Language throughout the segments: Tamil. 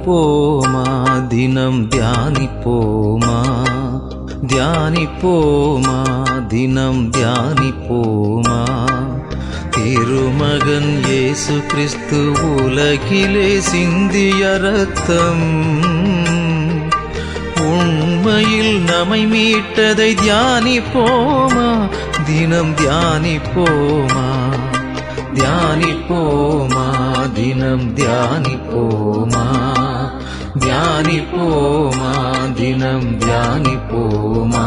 தியானிப்போமா தினம் தியானிப்போமா தியானிப்போமா தினம் தியானிப்போமா திருமகன் இயேசு கிறிஸ்து உலகிலே சிந்திய ரத்தம் உண்மையில் நம்மை மீட்டதை தியானிப்போமா தினம் தியானிப்போமா தியானிப்போமா தினம் தியானிப்போமா தியானிப்போமா தினம் தியானிப்போமா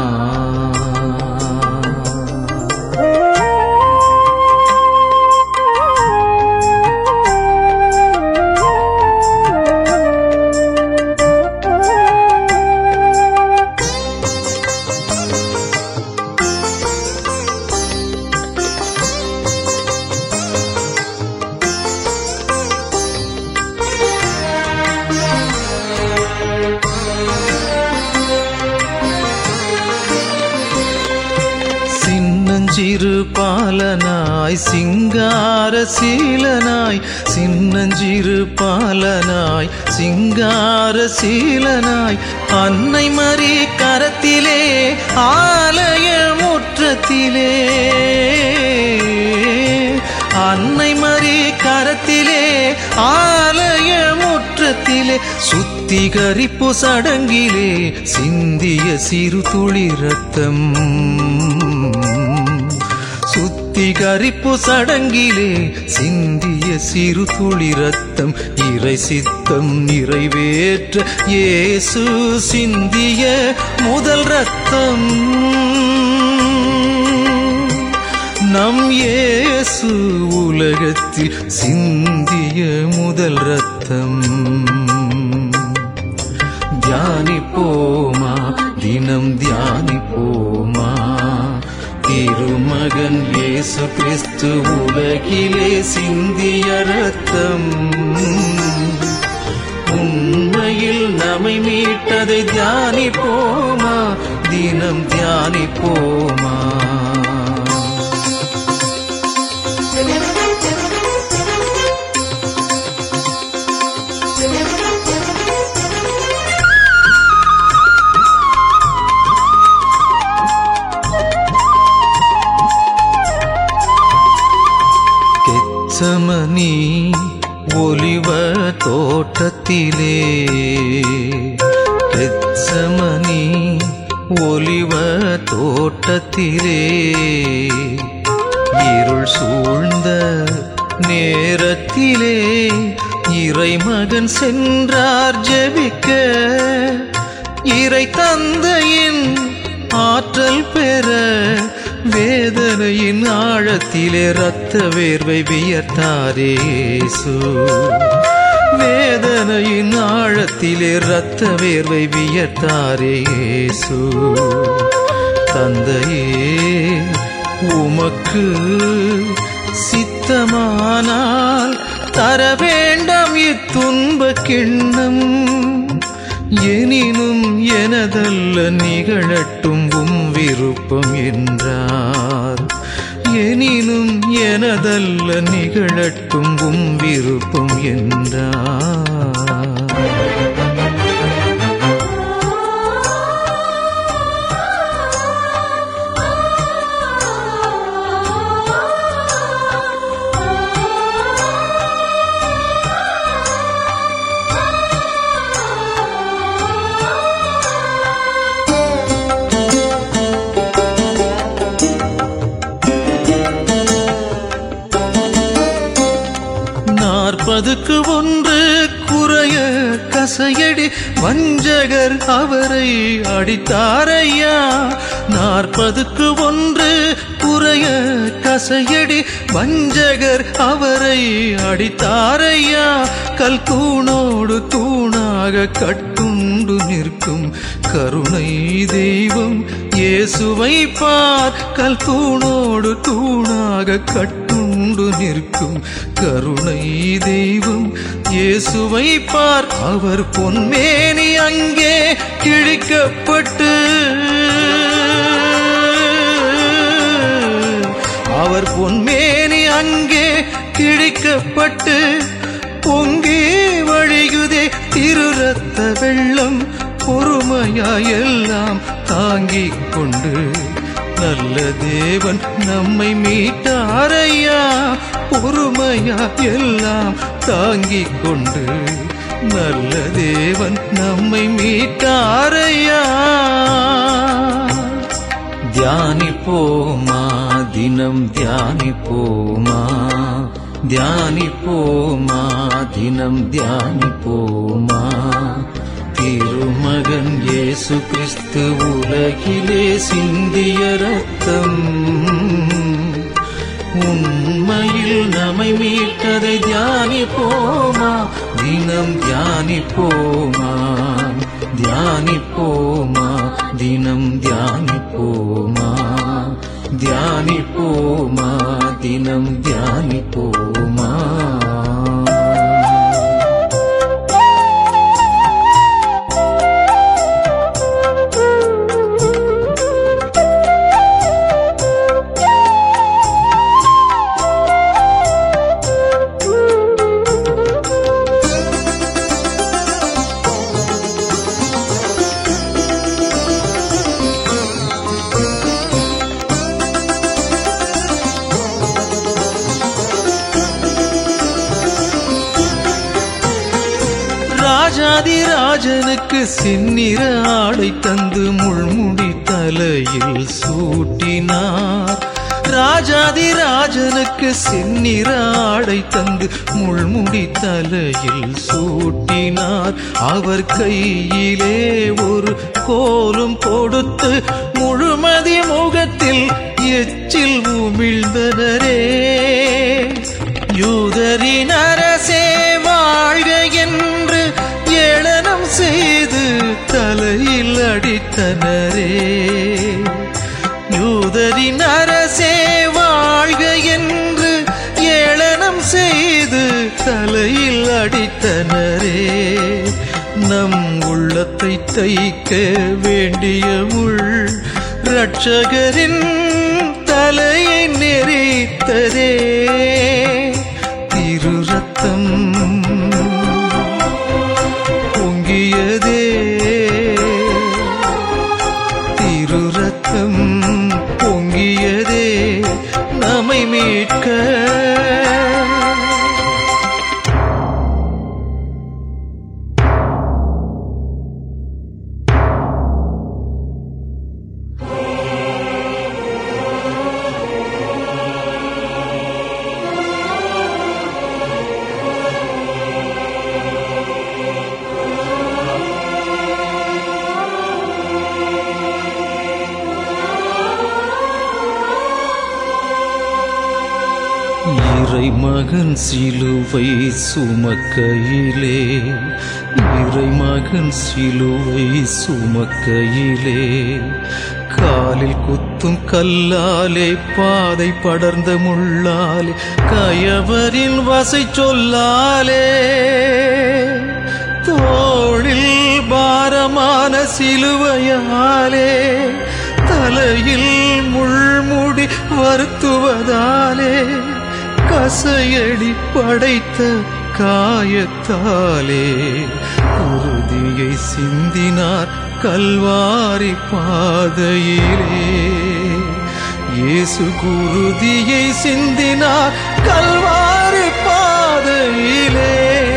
சின்னஞ்சிறு பாலனாய் சிங்கார சீலனாய் சின்னஞ்சிறு பாலனாய் சிங்கார சீலனாய் அன்னை மறி கரத்திலே ஆலய முற்றத்திலே அன்னை மறி கரத்திலே ஆலய முற்றத்திலே சுத்திகரிப்பு சடங்கிலே சிந்திய சிறு துளி ரத்தம் சுத்திகரிப்பு சடங்கிலே சிந்திய சிறு துளி ரத்தம் இறை சித்தம் நிறைவேற்ற இயேசு சிந்திய முதல் ரத்தம் நம் இயேசு உலகத்தில் சிந்திய முதல் ரத்தம் தியானிப்போமா தினம் தியானிப்போமா திருமகன் இயேசு கிறிஸ்து உலகிலே சிந்திய ரத்தம் உண்மையில் நம்மை மீட்டதை தியானிப்போமா தினம் தியானிப்போமா கெச்சமனி ஒலிவ தோட்டத்திலே கெச்சமனி ஒலிவ தோட்டத்திலே இருள் சூழ்ந்த நேரத்திலே இறைமகன் சென்றார் ஜெபிக்க இறை தந்தையின் ஆற்றல் பெற வேதனையின் ஆழத்திலே ரத்த வேர்வை வியர்த்தாரேசு வேதனையின் ஆழத்திலே ரத்த வேர்வை வியர்த்தாரேசு தந்தையே உமக்கு சித்தமானால் தர வேண்டாம் இத்துன்ப கிண்ணம் எனினும் எனதல்ல நிகழட்டும் உம் விருப்பம் என்றார் எனினும் எனதல்ல நிகழட்டும் உம் விருப்பம் என்றார் நாற்பதுக்கு ஒன்று குறைய கசையடி வஞ்சகர் அவரை அடித்தாரையா நாற்பதுக்கு ஒன்று குறைய கசையடி வஞ்சகர் அவரை அடித்தாரையா கல் தூணோடு தூணாக கட்டுண்டு நிற்கும் கருணை தெய்வம் இயேசுவை பார் கல் தூணோடு தூணாக கட்டுண்டு நிற்கும் கருணை தெய்வம் இயேசுவை பார் அவர் பொன்மேனி அங்கே கிழிக்கப்பட்டு அவர் பொன்மேனி அங்கே கிழிக்கப்பட்டு பொங்கி வழிகுதே இரத்த வெள்ளம் பொறுமையாயெல்லாம் தாங்கிக் கொண்டு நல்ல தேவன் நம்மை மீட்டாரையா பொறுமையா எல்லாம் தாங்கிக் கொண்டு நல்ல தேவன் நம்மை மீட்டாரையா தியானிப்போமா தினம் தியானிப்போமா தியானிப்போமா தினம் தியானிப்போமா திருமகன் இயேசு கிறிஸ்து உலகிலே சிந்திய ரத்தம் உண்மையில் நம்மை மீட்டதை தியானிப்போமா தினம் தியானிப்போமா தியானிப்போமா தினம் தியானிப்போமா தியானிப்போமா தினம் தியானிப்போமா ராஜாதி ராஜனுக்கு சின்னிற ஆடை தந்து முள்முடி தலையில் சூட்டினார் ராஜாதி ராஜனுக்கு செந்நிற ஆடை தந்து முள்முடி தலையில் சூட்டினார் அவர் கையிலே ஒரு கோலும் கொடுத்து முழுமதி முகத்தில் எச்சில் உமிழ்ந்தனரே யூதரின் அரசே வாழ்க என்று ஏளனம் செய்து தலையில் அடித்தனரே யூதரின் அரசே வாழ்க என்று ஏளனம் செய்து தலையில் அடித்தனரே நம் உள்ளத்தை தைக்க வேண்டிய உள் ரட்சகரின் தலையை நெறித்ததே திரு ரத்தம் பொங்கியதே திரு ரத்தம் பொங்கியதே நம்மை மீட்க இறைமகன் சிலுவை சுமக்கையிலே இறைமகன் சிலுவை சுமக்கையிலே காலில் குத்தும் கல்லாலே பாதை படர்ந்த முள்ளாலே கயவரின் வசை சொல்லாலே தோளில் பாரமான சிலுவையாலே தலையில் முள்முடி வருத்துவதாலே கசையடி படைத்த காயத்தாலே குருதியை சிந்தினார் கல்வாரி பாதையிலே இயேசு குருதியை சிந்தினார் கல்வாரி பாதையிலே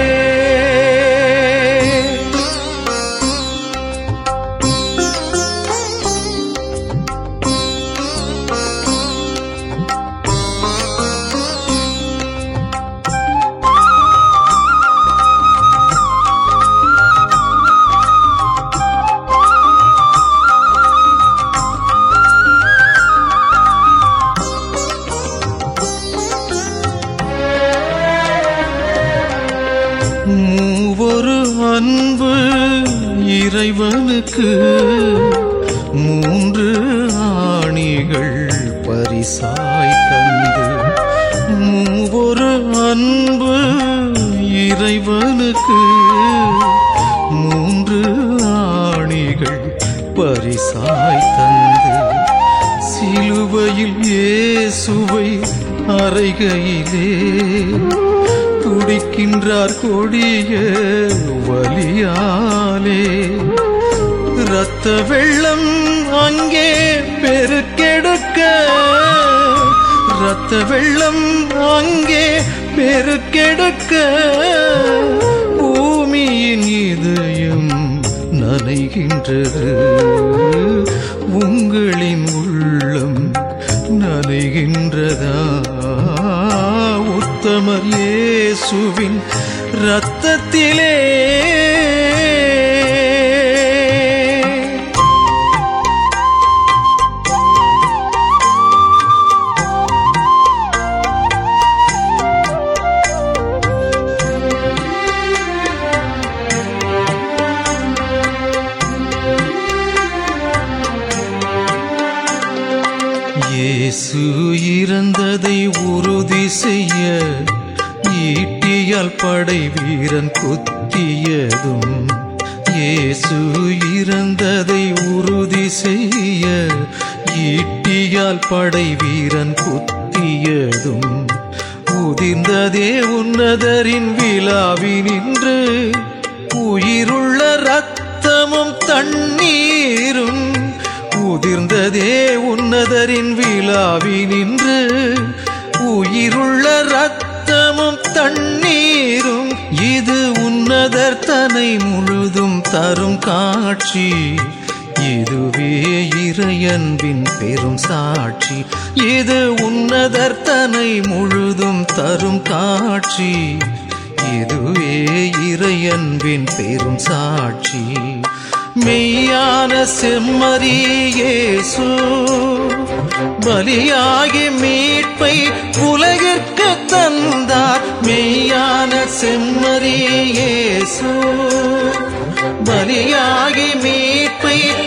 மூவொரு அன்பு இறைவனுக்கு மூன்று ஆணிகள் பரிசாய் தந்து மூவொரு அன்பு இறைவனுக்கு மூன்று ஆணிகள் பரிசாய் தந்து சிலுவையில் இயேசுவை அறைகையிலே துடிக்கின்றார் கொடிய வலியாலே இரத்த வெள்ளம் அங்கே பெருக்கெடுக்க இரத்த வெள்ளம் அங்கே பெருக்கெடுக்க பூமியின் இதயம் நனைகின்றது உங்களின் உள்ளம் நனைகின்றதா உத்தமர் இயேசுவின் இரத்தத்திலே இயேசு இறந்ததை உறுதி செய்ய ஈட்டியால் படை வீரன் குத்தியதும் இயேசு இறந்ததை உறுதி செய்ய ஈட்டியால் படை வீரன் குத்தியதும் உதிர்ந்ததே உன்னதரின் விழாவினின்று உயிருள்ள ரத்தமும் தண்ணீரும் உதிர்ந்ததே உன்னதரின் விழாவினின்று உயிருள்ள ரத்தமும் தண்ணீரும் இது உன்னதர் தனை முழுதும் தரும் காட்சி இதுவே இறையன்பின் பெரும் சாட்சி இது உன்னதர் தனை முழுதும் தரும் காட்சி இதுவே இறையன்பின் பெரும் சாட்சி மெய்யான செம்மறியேசு பலியாகி மீட்பை உலகிற்கு தந்தார் மெய்யான செம்மறியேசு பலியாகி மீட்பை